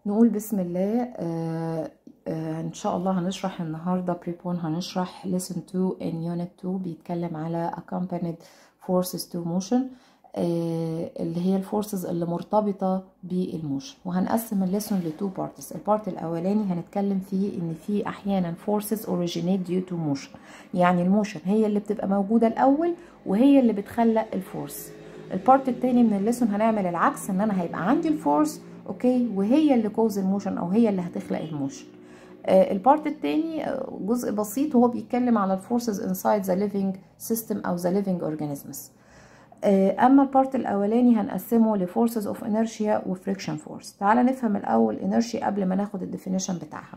نقول بسم الله آه آه ان شاء الله هنشرح النهارده بريبون هنشرح lesson 2 in unit 2 بيتكلم على accompanied forces to motion آه اللي هي الفورسز اللي مرتبطه بالموشن وهنقسم الليسون لتو بارتس البارت الاولاني هنتكلم فيه ان في احيانا forces originate due to motion يعني الموشن هي اللي بتبقى موجوده الاول وهي اللي بتخلق الفورس البارت التاني من الليسون هنعمل العكس ان انا هيبقى عندي الفورس اوكي وهي اللي كوز الموشن او هي اللي هتخلق الموشن آه البارت التاني آه جزء بسيط وهو بيتكلم على الفورسز انسايد ذا ليفينج سيستم او ذا ليفينج اورجانيزمز اما البارت الاولاني هنقسمه لفورسز اوف انرشيا وفريكشن فورس تعال نفهم الاول انرشيا قبل ما ناخد الديفينيشن بتاعها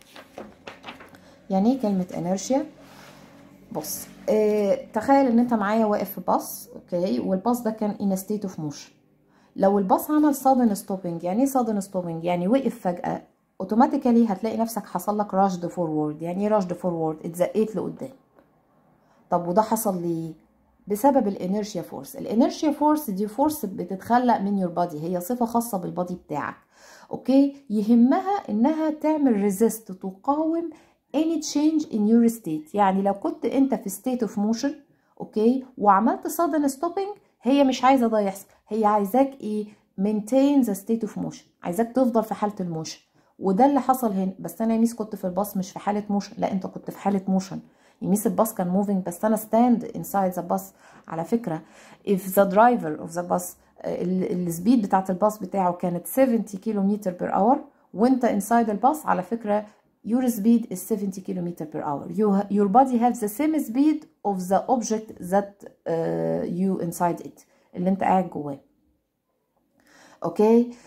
يعني ايه كلمه انرشيا بص اه تخيل ان انت معايا واقف في باص اوكي والباص ده كان ان ستيت اوف موشن لو الباص عمل sudden stopping يعني ايه sudden stopping يعني وقف فجأة اوتوماتيكالي هتلاقي نفسك حصل لك راشد فورورد يعني ايه راشد فورورد اتزقيت لقدام طب وده حصل ليه بسبب الانرشيا فورس الانرشيا فورس دي فورس بتتخلق من يور بادي هي صفه خاصه بالبادي بتاعك اوكي يهمها انها تعمل ريزيست تقاوم any change in your state يعني لو كنت انت في state of motion اوكي وعملت sudden stopping هي مش عايزه ده يحصل هي عايزاك ايه maintain the state of motion عايزاك تفضل في حاله الموشن وده اللي حصل هنا بس انا يا ميس كنت في الباص مش في حاله موشن لا انت كنت في حاله موشن يميس الباص كان موفينج بس انا ستاند انسايد ذا باص على فكره if the driver of the bus السبيد بتاعت الباص بتاعه كانت 70 كيلومتر بير اور وانت انسايد الباص على فكره your speed is 70 km per hour you, your body has the same speed of the object that uh, you inside it اللي انت قاعد جواه اوكي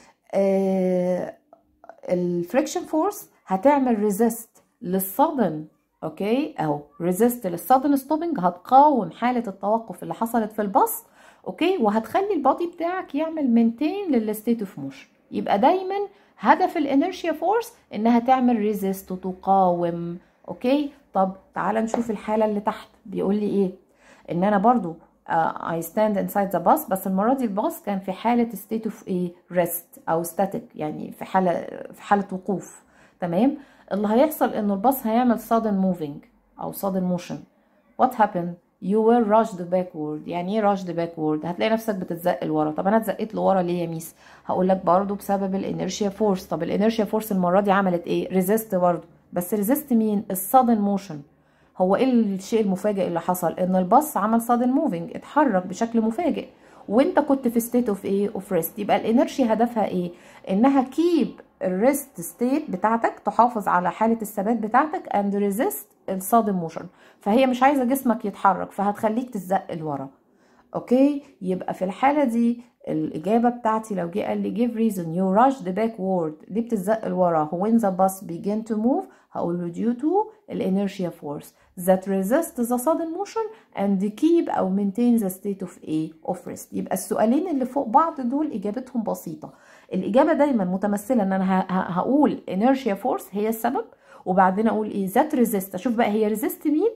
آه الفريكشن فورس هتعمل ريزيست للصدم اوكي اهو ريزيست للصدن ستوبنج هتقاوم حاله التوقف اللي حصلت في الباص اوكي وهتخلي البادي بتاعك يعمل مينتين للستيت اوف موشن يبقى دايما هدف الانرشيا فورس انها تعمل ريزيست وتقاوم اوكي طب تعال نشوف الحاله اللي تحت بيقول لي ايه ان انا برضو اي ستاند انسايد ذا باص بس المره دي الباص كان في حاله ستيت اوف ايه ريست او ستاتيك يعني في حاله في حاله وقوف تمام اللي هيحصل انه الباص هيعمل sudden moving او sudden motion what happened you were rushed backward يعني ايه rushed backward هتلاقي نفسك بتتزق لورا طب انا اتزقيت لورا ليه يا ميس هقول لك برضه بسبب الانرشيا فورس طب الانرشيا فورس المره دي عملت ايه ريزيست برضه بس ريزيست مين السادن موشن هو ايه الشيء المفاجئ اللي حصل ان الباص عمل sudden موفينج اتحرك بشكل مفاجئ وانت كنت في ستيت اوف ايه اوف ريست يبقى الانرشيا هدفها ايه انها كيب الريست ستيت بتاعتك تحافظ على حاله الثبات بتاعتك اند ريزيست الصادم موشن فهي مش عايزه جسمك يتحرك فهتخليك تزق لورا اوكي يبقى في الحاله دي الاجابه بتاعتي لو جه قال لي give reason you rushed backward ليه بتزق لورا when the bus begin to move هقول له due to الانرشيا force that resist the sudden motion and keep او maintain the state of a of rest يبقى السؤالين اللي فوق بعض دول اجابتهم بسيطه الاجابه دايما متمثله ان انا هقول inertia force هي السبب وبعدين اقول ايه that resist اشوف بقى هي resist مين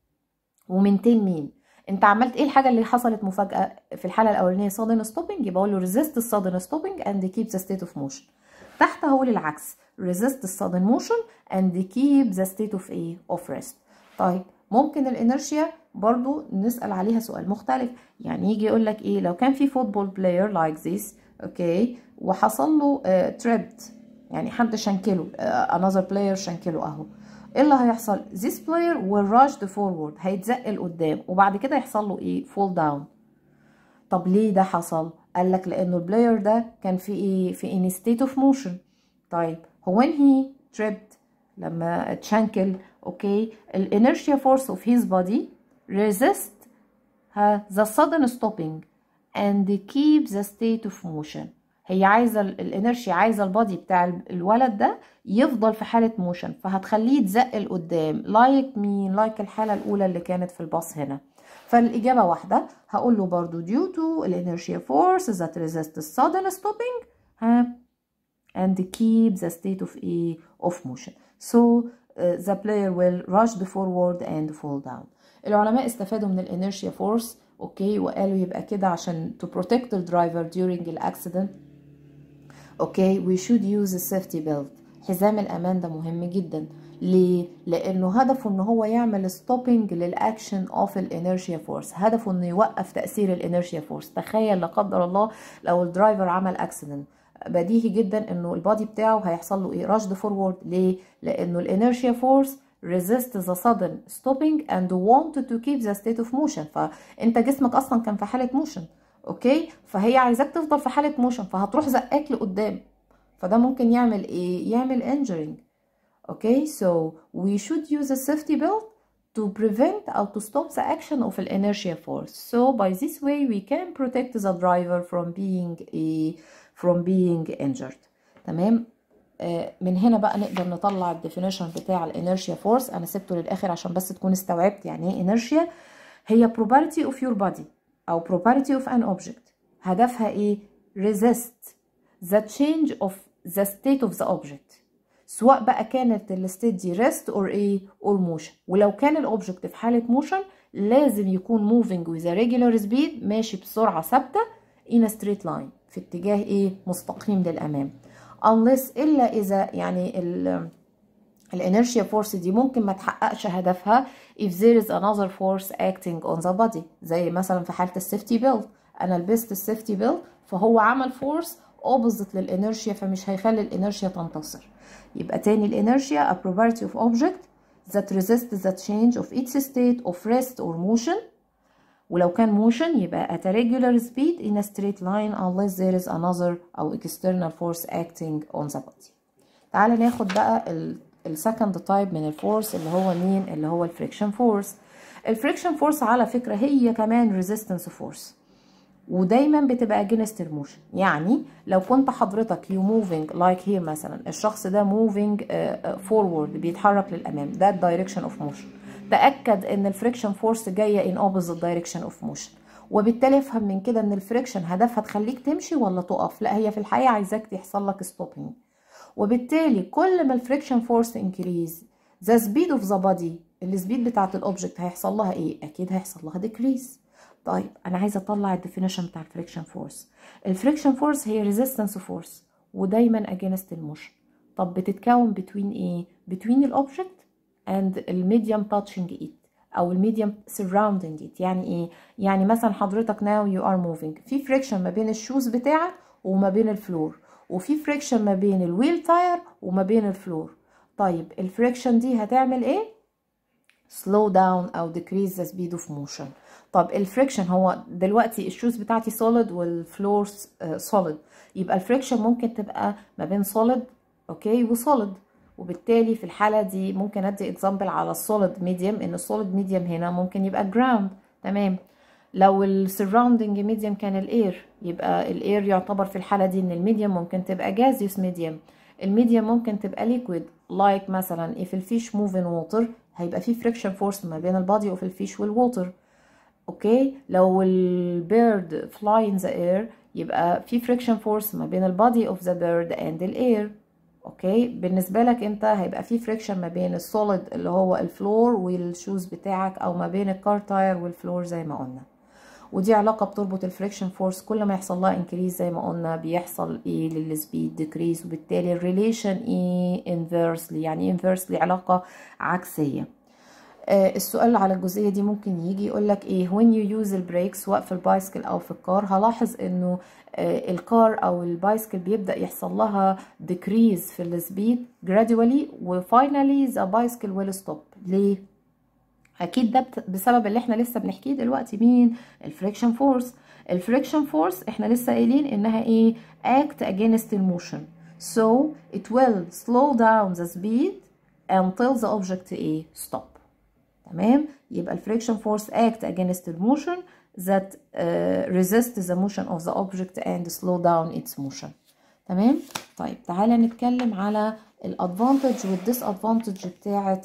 ومينتين مين انت عملت ايه الحاجه اللي حصلت مفاجاه في الحاله الاولانيه sudden stopping يبقى اقول له resist the sudden stopping and keep the state of motion تحت هقول العكس resist the sudden motion and keep the state of a of rest طيب ممكن الانرشيا برضو نسال عليها سؤال مختلف يعني يجي يقول لك ايه لو كان في فوتبول بلاير لايك ذيس اوكي وحصل له تريبت uh, يعني حد شنكله uh, another player شنكله اهو ايه اللي هيحصل this player will rush the forward هيتزق لقدام وبعد كده يحصل له ايه fall down طب ليه ده حصل قال لك لانه البلاير ده كان في ايه في in state of motion طيب هو when he tripped لما اتشنكل اوكي الانرشيا فورس اوف هيز بودي resist the sudden stopping and keep the state of motion هي عايزه الانرشيا عايزه البادي بتاع الولد ده يفضل في حاله موشن فهتخليه يتزق لقدام لايك مين لايك الحاله الاولى اللي كانت في الباص هنا فالاجابه واحده هقول له برضو due to الانرشيا force that resist the sudden stopping ها and keep the state of a of motion so uh, the player will rush the forward and fall down العلماء استفادوا من الانرشيا فورس اوكي وقالوا يبقى كده عشان to protect the driver during the accident اوكي we should use a safety belt حزام الامان ده مهم جدا ليه؟ لانه هدفه ان هو يعمل ستوبنج للاكشن اوف الانرشيا فورس هدفه انه يوقف تاثير الانرشيا فورس تخيل لا قدر الله لو الدرايفر عمل اكسيدنت بديهي جدا انه البادي بتاعه هيحصل له ايه رشد فورورد ليه لانه الانرشيا فورس resist the sudden stopping and wanted to keep the state of motion فانت جسمك اصلا كان في حاله موشن اوكي فهي عايزاك تفضل في حاله موشن فهتروح زقاك لقدام فده ممكن يعمل ايه يعمل injuring okay so we should use a safety belt to prevent or to stop the action of an inertia force so by this way we can protect the driver from being a from being injured تمام آه من هنا بقى نقدر نطلع الديفينيشن بتاع الانرشيا فورس انا سبته للاخر عشان بس تكون استوعبت يعني ايه انرشيا هي property of your body او property of an object هدفها ايه resist the change of the state of the object سواء بقى كانت الستيت دي ريست اور ايه اور موشن ولو كان الاوبجكت في حاله موشن لازم يكون موفينج وذ ريجولار سبيد ماشي بسرعه ثابته in a straight line في اتجاه ايه مستقيم للامام unless الا اذا يعني ال الانرشيا فورس دي ممكن ما تحققش هدفها if there is another force acting on the body زي مثلا في حاله السيفتي بيلت انا لبست السيفتي بيلت فهو عمل فورس اوبوزيت للانرشيا فمش هيخلي الانرشيا تنتصر يبقى تاني الانرشيا a property of object that resists the change of its state of rest or motion ولو كان motion يبقى at a regular speed in a straight line unless there is another أو external force acting on the body تعال ناخد بقى السكند تايب من الفورس اللي هو مين اللي هو الفريكشن فورس الفريكشن فورس على فكرة هي كمان resistance فورس ودايما بتبقى against الموشن يعني لو كنت حضرتك you moving like here مثلا الشخص ده moving uh, forward بيتحرك للامام ده direction of motion تاكد ان الفريكشن فورس جايه in opposite direction of motion وبالتالي افهم من كده ان الفريكشن هدفها تخليك تمشي ولا تقف لا هي في الحقيقه عايزاك يحصل لك stopping وبالتالي كل ما الفريكشن فورس انكريز ذا سبيد اوف ذا بادي السبيد بتاعت الاوبجكت هيحصل لها ايه اكيد هيحصل لها ديكريز طيب انا عايزه اطلع الديفينيشن بتاع الفريكشن فورس الفريكشن فورس هي ريزيستنس فورس ودايما اجينست الموشن طب بتتكون بتوين ايه بتوين الاوبجكت اند الميديم تاتشنج ات او الميديم سراوندينج ات يعني ايه يعني مثلا حضرتك ناو يو ار موفينج في فريكشن ما بين الشوز بتاعك وما بين الفلور وفي فريكشن ما بين الويل تاير وما بين الفلور طيب الفريكشن دي هتعمل ايه slow down او decrease the speed of motion طب الفريكشن هو دلوقتي الشوز بتاعتي solid والفلور solid يبقى الفريكشن ممكن تبقى ما بين solid اوكي وسوليد وبالتالي في الحالة دي ممكن ادي اكزامبل على السوليد ميديوم ان السوليد ميديوم هنا ممكن يبقى جراوند تمام لو السراوندنج ميديوم كان الاير يبقى الاير يعتبر في الحالة دي ان الميديوم ممكن تبقى جازيوس ميديوم الميديوم ممكن تبقى ليكويد لايك like مثلا if الفيش موف ان ووتر هيبقى في فريكشن فورس ما بين البادي اوف الفيش والووتر اوكي لو البيرد فلاي ان ذا اير يبقى في فريكشن فورس ما بين البادي اوف ذا بيرد اند الاير اوكي بالنسبه لك انت هيبقى في فريكشن ما بين السوليد اللي هو الفلور والشوز بتاعك او ما بين الكار تاير والفلور زي ما قلنا ودي علاقة بتربط الفريكشن فورس كل ما يحصل لها انكريز زي ما قلنا بيحصل ايه للسبيد ديكريز وبالتالي الريليشن ايه انفيرسلي يعني انفيرسلي علاقة عكسية آه السؤال على الجزئية دي ممكن يجي يقول لك ايه when you use البريك سواء في البايسكل او في الكار هلاحظ انه آه الكار او البايسكل بيبدأ يحصل لها decrease في السبيد gradually وفاينالي the bicycle will stop ليه؟ اكيد ده بسبب اللي احنا لسه بنحكيه دلوقتي مين الفريكشن فورس الفريكشن فورس احنا لسه قايلين انها ايه act against the motion so it will slow down the speed until the object ايه stop تمام يبقى الفريكشن فورس act against the motion that uh, resist the motion of the object and slow down its motion تمام طيب تعالى نتكلم على الادفانتج والديس ادفانتج بتاعه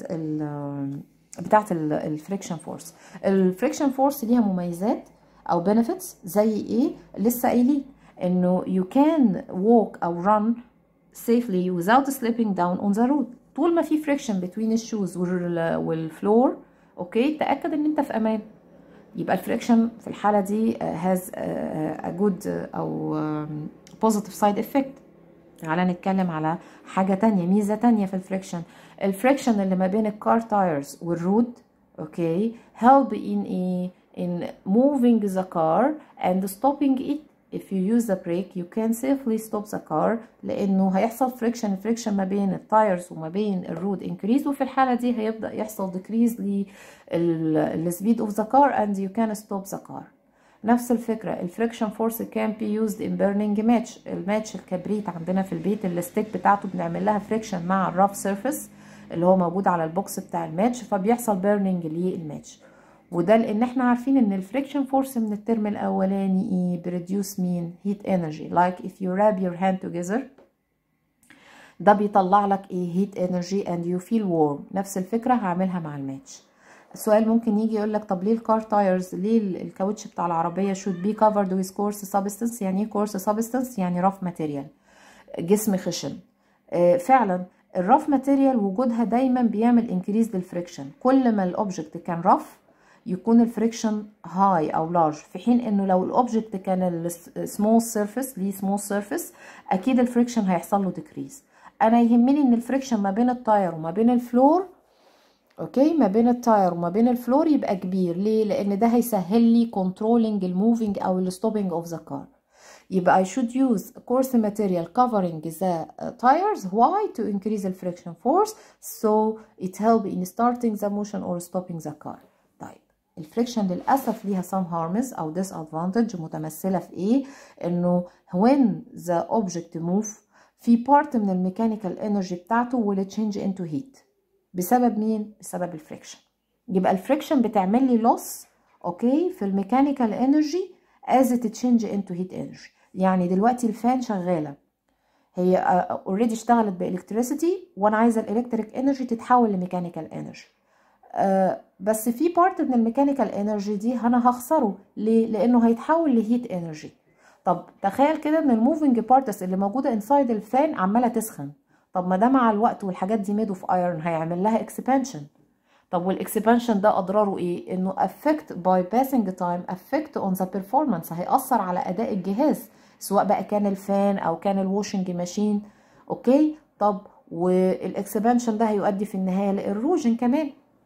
بتاعت الفريكشن فورس الفريكشن فورس ليها مميزات او بنفيتس زي ايه لسه قايلين انه you can walk او run safely without slipping down on the road طول ما في فريكشن between الشوز والفلور اوكي تاكد ان انت في امان يبقى الفريكشن في الحاله دي has a good او positive side effect تعالى نتكلم على حاجة تانية ميزة تانية في الفريكشن الفريكشن اللي ما بين الكار تايرز والرود اوكي help in a in moving the car and stopping it if you use the brake you can safely stop the car لانه هيحصل فريكشن فريكشن ما بين التايرز وما بين الرود increase وفي الحالة دي هيبدأ يحصل decrease للسبيد of the car and you can stop the car نفس الفكرة الفريكشن فورس كان بي يوزد ان بيرنينج ماتش الماتش الكبريت عندنا في البيت الستيك بتاعته بنعمل لها فريكشن مع الراف سيرفيس اللي هو موجود على البوكس بتاع الماتش فبيحصل بيرنينج للماتش وده لان احنا عارفين ان الفريكشن فورس من الترم الاولاني ايه بريديوس مين هيت انرجي لايك if you wrap your hand together ده بيطلع لك ايه هيت انرجي and you feel warm نفس الفكره هعملها مع الماتش السؤال ممكن يجي يقول لك طب ليه الكار تايرز ليه الكاوتش بتاع العربيه should be covered with coarse substance يعني ايه coarse substance يعني رف ماتيريال جسم خشن آه فعلا الرف ماتيريال وجودها دايما بيعمل انكريز للفريكشن كل ما الاوبجكت كان رف يكون الفريكشن هاي او لارج في حين انه لو الاوبجكت كان السمول سيرفيس ليه سمول سيرفيس اكيد الفريكشن هيحصل له ديكريز انا يهمني ان الفريكشن ما بين التاير وما بين الفلور اوكي ما بين التاير وما بين الفلور يبقى كبير ليه لان ده هيسهل لي كنترولينج الموفينج او الستوبينج اوف ذا كار يبقى I should use coarse material covering the tires why to increase the friction force so it help in starting the motion or stopping the car طيب الفريكشن للاسف ليها some harms او disadvantage متمثله في ايه انه when the object move في part من الميكانيكال انرجي بتاعته will change into heat بسبب مين بسبب الفريكشن يبقى الفريكشن بتعمل لي لوس اوكي في الميكانيكال انرجي as it change into heat energy يعني دلوقتي الفان شغاله هي اوريدي اشتغلت بالكتريسيتي وانا عايزه الالكتريك انرجي تتحول لميكانيكال انرجي أه بس في بارت من الميكانيكال انرجي دي انا هخسره ليه لانه هيتحول لهيت انرجي طب تخيل كده ان الموفينج بارتس اللي موجوده انسايد الفان عماله تسخن طب ما ده مع الوقت والحاجات دي ميد اوف ايرون هيعمل لها اكسبانشن طب والاكسبانشن ده اضراره ايه انه affect by passing time affect on the performance هيأثر على اداء الجهاز سواء بقى كان الفان او كان الواشنج ماشين اوكي طب والاكسبانشن ده هيؤدي في النهايه للروجن كمان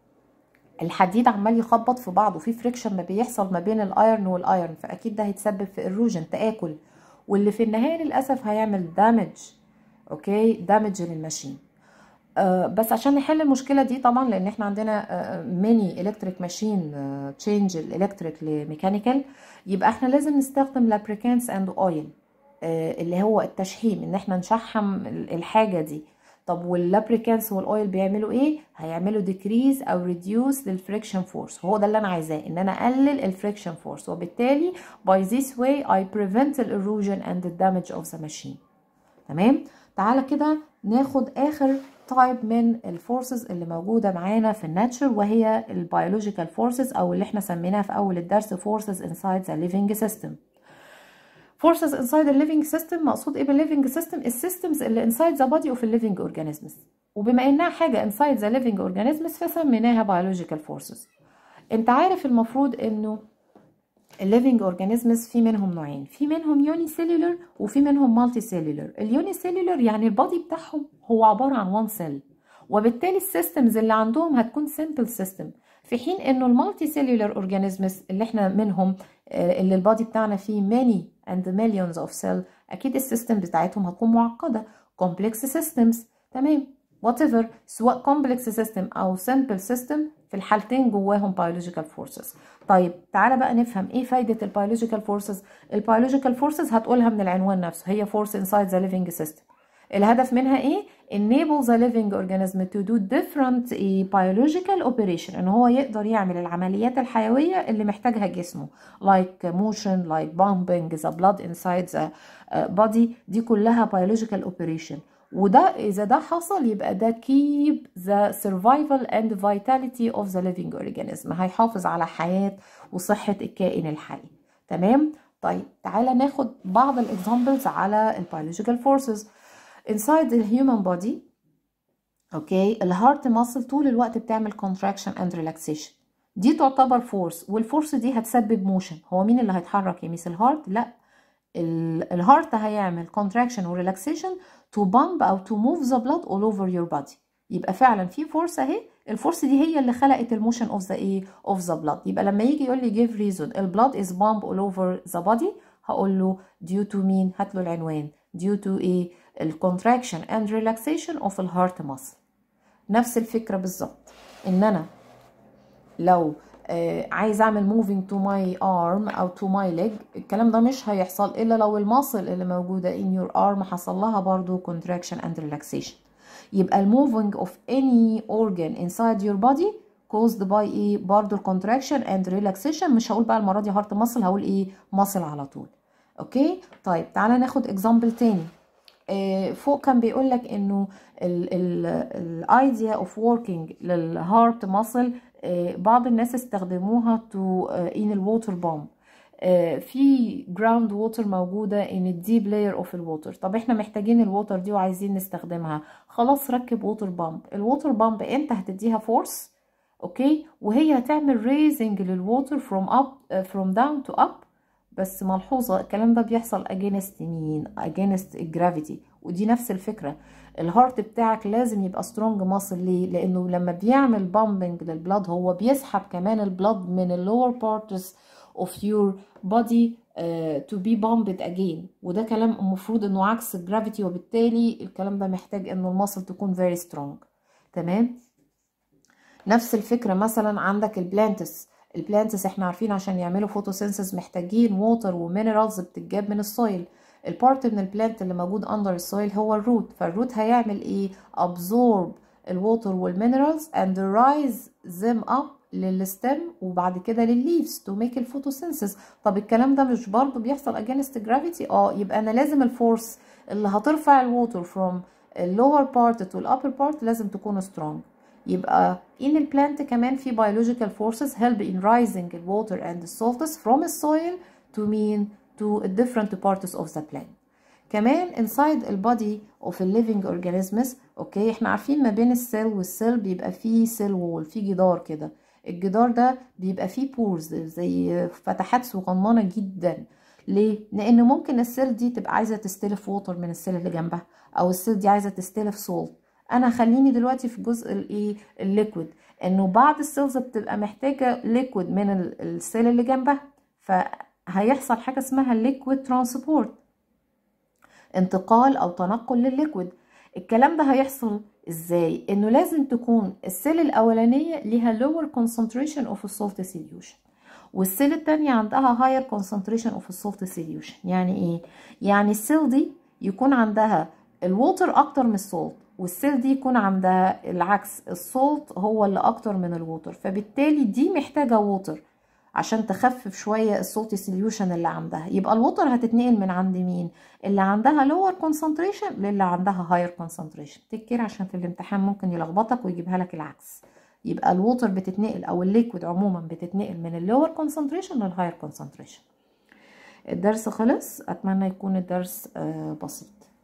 الحديد عمال يخبط في بعضه في فريكشن ما بيحصل ما بين الايرن والايرن فاكيد ده هيتسبب في الروجن تاكل واللي في النهايه للاسف هيعمل دامج اوكي دامج للماشين آه بس عشان نحل المشكله دي طبعا لان احنا عندنا آه ميني الكتريك ماشين تشينج الالكتريك لميكانيكال يبقى احنا لازم نستخدم لابريكانس اند اويل اللي هو التشحيم ان احنا نشحم الحاجه دي طب واللابريكانس والاويل بيعملوا ايه هيعملوا ديكريز او ريديوس للفريكشن فورس هو ده اللي انا عايزاه ان انا اقلل الفريكشن فورس وبالتالي by this way I prevent the erosion and the damage of the machine تمام تعالى كده ناخد اخر تايب من الفورسز اللي موجوده معانا في الناتشر وهي البيولوجيكال فورسز او اللي احنا سميناها في اول الدرس فورسز انسايد ذا ليفنج سيستم forces inside the living system مقصود ايه بالليفنج سيستم السيستمز اللي inside the body of the living organisms وبما انها حاجه inside the living organisms فسميناها biological forces انت عارف المفروض انه الليفنج اورجانيزمز في منهم نوعين في منهم يوني سيلولر وفي منهم مالتي سيلولر اليوني سيلولر يعني البادي بتاعهم هو عباره عن وان سيل وبالتالي السيستمز اللي عندهم هتكون سيمبل سيستم في حين انه المالتي سيلولر اورجانيزمز اللي احنا منهم اللي البادي بتاعنا فيه ماني اند مليونز اوف سيل اكيد السيستم بتاعتهم هتكون معقده كومبلكس سيستمز تمام وات ايفر سواء كومبلكس سيستم او سيمبل سيستم في الحالتين جواهم بيولوجيكال فورسز طيب تعالى بقى نفهم ايه فايده البيولوجيكال فورسز البيولوجيكال فورسز هتقولها من العنوان نفسه هي فورس انسايد ذا ليفنج سيستم الهدف منها ايه enable the living organism to do different biological operation ان هو يقدر يعمل العمليات الحيويه اللي محتاجها جسمه like motion like pumping the blood inside the body دي كلها biological operation وده اذا ده حصل يبقى ده keep the survival and vitality of the living organism هيحافظ على حياه وصحه الكائن الحي تمام طيب تعالى ناخد بعض الاكزامبلز على البيولوجيكال فورسز inside the human body اوكي الهارت ماسل طول الوقت بتعمل contraction and relaxation دي تعتبر فورس والفورس دي هتسبب موشن هو مين اللي هيتحرك يا ميس الهارت لا الهارت هيعمل contraction و relaxation to pump أو to move the blood all over your body يبقى فعلا في فورس اهي الفورس دي هي اللي خلقت الموشن اوف ذا ايه اوف ذا بلاد يبقى لما يجي يقول لي give reason البلاد is pump all over the body هقول له due to مين هات له العنوان due to ايه الكونتراكشن and relaxation of الهارت muscle نفس الفكره بالظبط ان انا لو آه عايز اعمل moving to my arm او to my leg الكلام ده مش هيحصل الا لو الماسل اللي موجوده in your arm حصل لها برضو contraction and relaxation يبقى الموفينج of any organ inside your body caused by ايه برضو contraction and relaxation مش هقول بقى المره دي هارت muscle هقول ايه muscle على طول اوكي طيب تعالى ناخد اكزامبل تاني آه فوق كان بيقول لك انه الايديا اوف working للهارت muscle آه بعض الناس استخدموها تو ان الووتر بامب في جراوند ووتر موجودة ان الديب لاير اوف الووتر طب احنا محتاجين الووتر دي وعايزين نستخدمها خلاص ركب ووتر بامب الووتر بامب انت هتديها فورس اوكي وهي هتعمل ريزنج للووتر فروم اب فروم داون تو اب بس ملحوظة الكلام ده بيحصل اجينست مين اجينست الجرافيتي ودي نفس الفكرة الهارت بتاعك لازم يبقى سترونج ماسل ليه لانه لما بيعمل بامبنج للبلاد هو بيسحب كمان البلاد من اللور بارتس of your body uh, to be pumped again وده كلام المفروض انه عكس الجرافيتي وبالتالي الكلام ده محتاج انه المصل تكون very strong تمام نفس الفكرة مثلا عندك البلانتس البلانتس احنا عارفين عشان يعملوا فوتوسينثيز محتاجين ووتر ومينرالز بتتجاب من السويل البارت من البلانت اللي موجود اندر السويل هو الروت فالروت هيعمل ايه absorb الووتر والمينرالز and rise them up للستم وبعد كده للليفز تو ميك الفوتوسينثيز طب الكلام ده مش برضه بيحصل اجينست جرافيتي اه يبقى انا لازم الفورس اللي هترفع الووتر فروم اللور بارت تو الابر بارت لازم تكون سترونج يبقى in البلانت كمان في biological forces help in rising the water and the salts from the soil to mean to different parts of the plant كمان inside البادي of a living organisms اوكي احنا عارفين ما بين السيل والسيل بيبقى فيه سيل وول في جدار كده الجدار ده بيبقى فيه بورز زي فتحات صغننه جدا ليه لان ممكن السيل دي تبقى عايزه تستلف ووتر من السيل اللي جنبها او السيل دي عايزه تستلف سولت انا خليني دلوقتي في جزء الايه الليكويد انه بعض السيلز بتبقى محتاجه ليكويد من السيل اللي جنبها فهيحصل حاجه اسمها ليكويد ترانسبورت انتقال او تنقل للليكويد الكلام ده هيحصل ازاي انه لازم تكون السيل الاولانيه ليها lower concentration of salt solution والسيل التانية عندها higher concentration of salt solution يعني ايه يعني السيل دي يكون عندها الووتر اكتر من السولت والسيل دي يكون عندها العكس السولت هو اللي اكتر من الووتر فبالتالي دي محتاجه ووتر عشان تخفف شويه السولت سوليوشن اللي عندها يبقى الووتر هتتنقل من عند مين اللي عندها لور كونسنتريشن للي عندها هاير كونسنتريشن تكير عشان في الامتحان ممكن يلخبطك ويجيبها لك العكس يبقى الووتر بتتنقل او الليكويد عموما بتتنقل من اللور كونسنتريشن للهاير كونسنتريشن الدرس خلص اتمنى يكون الدرس بسيط